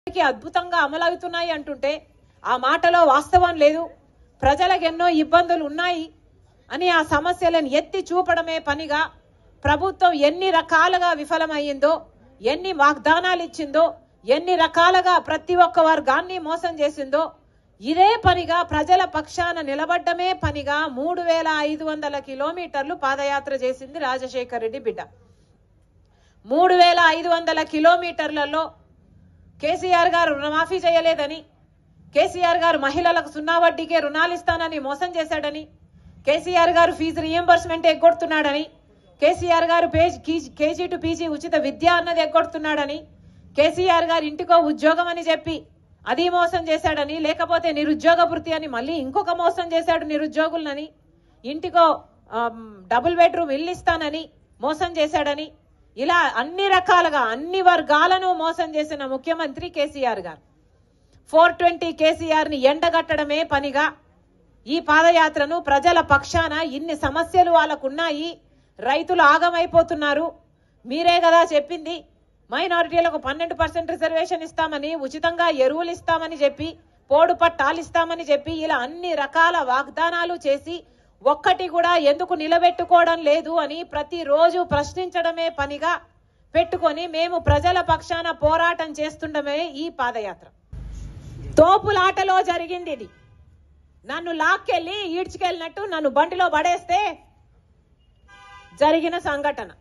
కి అద్భుతంగా అమలవుతున్నాయి అంటుంటే ఆ మాటలో వాస్తవం లేదు ప్రజలకు ఎన్నో ఇబ్బందులు ఉన్నాయి అని ఆ సమస్యలను ఎత్తి చూపడమే పనిగా ప్రభుత్వం ఎన్ని రకాలుగా విఫలమయ్యిందో ఎన్ని వాగ్దానాలు ఇచ్చిందో ఎన్ని రకాలుగా ప్రతి ఒక్క వర్గాన్ని మోసం చేసిందో ఇదే పనిగా ప్రజల పక్షాన నిలబడ్డమే పనిగా మూడు వేల ఐదు వందల కిలోమీటర్లు పాదయాత్ర చేసింది రాజశేఖర్ రెడ్డి బిడ్డ మూడు వేల ఐదు వందల కిలోమీటర్లలో కేసీఆర్ గారు రుణమాఫీ చేయలేదని కేసీఆర్ గారు మహిళలకు సున్నా వడ్డీకే రుణాలు ఇస్తానని మోసం చేశాడని కేసీఆర్ గారు ఫీజు రియంబర్స్మెంట్ ఎగ్గొడుతున్నాడని కేసీఆర్ గారు పేజ్ కీ- కేజీ టు పీజీ ఉచిత విద్య అన్నది ఎగ్గొడుతున్నాడని కేసీఆర్ గారు ఇంటికో ఉద్యోగం అని చెప్పి అది మోసం చేశాడని లేకపోతే నిరుద్యోగ వృత్తి అని మళ్ళీ ఇంకొక మోసం చేశాడు నిరుద్యోగులని ఇంటికో ఆమ్, డబుల్ బెడ్రూమ్ ఇల్లు ఇస్తానని మోసం చేశాడని ఇలా అన్ని రకాలుగా అన్ని వర్గాలను మోసం చేసిన ముఖ్యమంత్రి కేసీఆర్ గారు ఫోర్ ట్వంటీ కేసీఆర్ ని ఎండగట్టడమే పనిగా ఈ పాదయాత్రను ప్రజల పక్షాన ఇన్ని సమస్యలు వాళ్ళకున్నాయి రైతులు ఆగమైపోతున్నారు మీరే కదా చెప్పింది మైనారిటీలకు పన్నెండు పర్సెంట్ రిజర్వేషన్ ఇస్తామని ఉచితంగా ఎరువులు ఇస్తామని చెప్పి పోడు పట్టాలు ఇస్తామని చెప్పి ఇలా అన్ని రకాల వాగ్దానాలు చేసి ఒక్కటి కూడా ఎందుకు నిలబెట్టుకోవడం లేదు అని ప్రతిరోజు ప్రశ్నించడమే పనిగా పెట్టుకొని మేము ప్రజల పక్షాన పోరాటం చేస్తుండమే ఈ పాదయాత్ర తోపులాటలో జరిగింది ఇది నన్ను లాక్కెళ్ళి ఈడ్చుకెళ్ళినట్టు నన్ను బండిలో పడేస్తే జరిగిన సంఘటన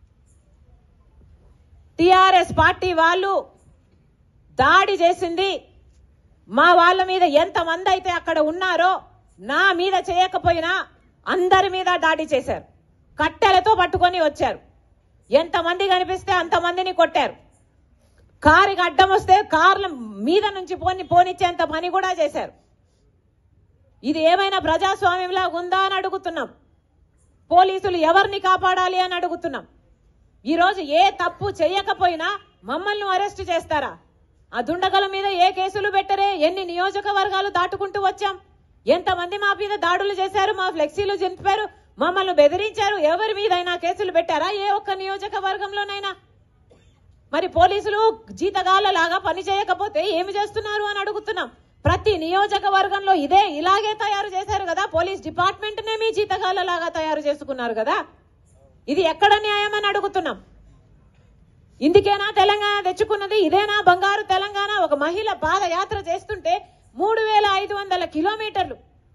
టిఆర్ఎస్ పార్టీ వాళ్ళు దాడి చేసింది మా వాళ్ళ మీద ఎంతమంది అయితే అక్కడ ఉన్నారో నా మీద చేయకపోయినా అందరి మీద దాడి చేశారు కట్టెలతో పట్టుకొని వచ్చారు ఎంతమంది కనిపిస్తే అంతమందిని కొట్టారు కారుకి అడ్డం వస్తే కార్ల మీద నుంచి పోని పోనిచ్చేంత పని కూడా చేశారు ఇది ఏమైనా ప్రజాస్వామ్యంలా ఉందా అని అడుగుతున్నాం పోలీసులు ఎవరిని కాపాడాలి అని అడుగుతున్నాం ఈరోజు ఏ తప్పు చేయకపోయినా మమ్మల్ని అరెస్ట్ చేస్తారా ఆ దుండగల మీద ఏ కేసులు పెట్టరే ఎన్ని నియోజకవర్గాలు దాటుకుంటూ వచ్చాం ఎంతమంది మా మీద దాడులు చేశారు మా ఫ్లెక్సీలు చింపారు మమ్మల్ని బెదిరించారు ఎవరి మీదైనా కేసులు పెట్టారా ఏ ఒక్క నియోజకవర్గంలోనైనా మరి పోలీసులు జీతగాళ్ళలాగా పని చేయకపోతే ఏమి చేస్తున్నారు అని అడుగుతున్నాం ప్రతి నియోజకవర్గంలో ఇదే ఇలాగే తయారు చేశారు కదా పోలీస్ డిపార్ట్మెంట్ నే మీ జీతగాళ్ళలాగా తయారు చేసుకున్నారు కదా ఇది ఎక్కడ న్యాయం అని అడుగుతున్నాం ఇందుకేనా తెలంగాణ తెచ్చుకున్నది ఇదేనా బంగారు తెలంగాణ ఒక మహిళ పాదయాత్ర చేస్తుంటే మూడు వేల ఐదు వందల కిలోమీటర్లు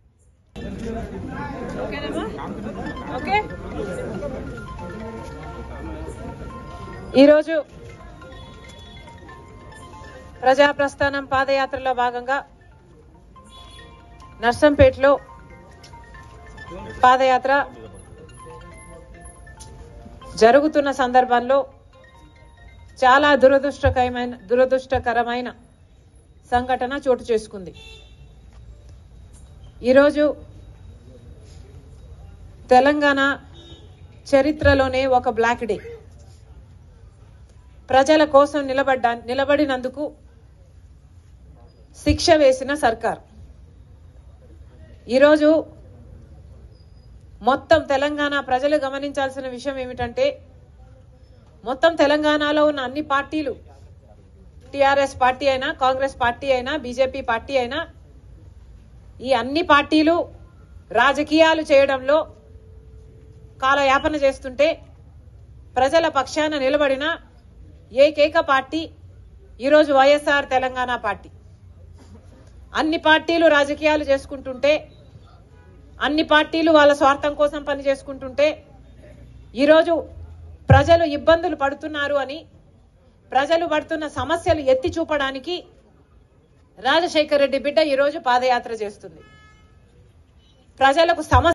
ఓకేనమ్మా ఓకే ఈరోజు ప్రజాప్రస్థానం పాదయాత్రలో భాగంగా నర్సంపేటలో పాదయాత్ర జరుగుతున్న సందర్భంలో చాలా దురదృష్టకరమైన దురదృష్టకరమైన సంఘటన చోటు చేసుకుంది ఈరోజు తెలంగాణ చరిత్రలోనే ఒక బ్లాక్ డే ప్రజల కోసం నిలబడ్డా నిలబడినందుకు శిక్ష వేసిన సర్కార్ ఈరోజు మొత్తం తెలంగాణ ప్రజలు గమనించాల్సిన విషయం ఏమిటంటే మొత్తం తెలంగాణలో ఉన్న అన్ని పార్టీలు టిఆర్ఎస్ పార్టీ అయినా కాంగ్రెస్ పార్టీ అయినా బీజేపీ పార్టీ అయినా ఈ అన్ని పార్టీలు రాజకీయాలు చేయడంలో కాలయాపన చేస్తుంటే ప్రజల పక్షాన నిలబడిన ఏకైక పార్టీ ఈరోజు వైఎస్ఆర్ తెలంగాణ పార్టీ అన్ని పార్టీలు రాజకీయాలు చేసుకుంటుంటే అన్ని పార్టీలు వాళ్ళ స్వార్థం కోసం పని చేసుకుంటుంటే ఈరోజు ప్రజలు ఇబ్బందులు పడుతున్నారు అని ప్రజలు పడుతున్న సమస్యలు ఎత్తి చూపడానికి రాజశేఖర్ రెడ్డి బిడ్డ ఈరోజు పాదయాత్ర చేస్తుంది ప్రజలకు సమస్య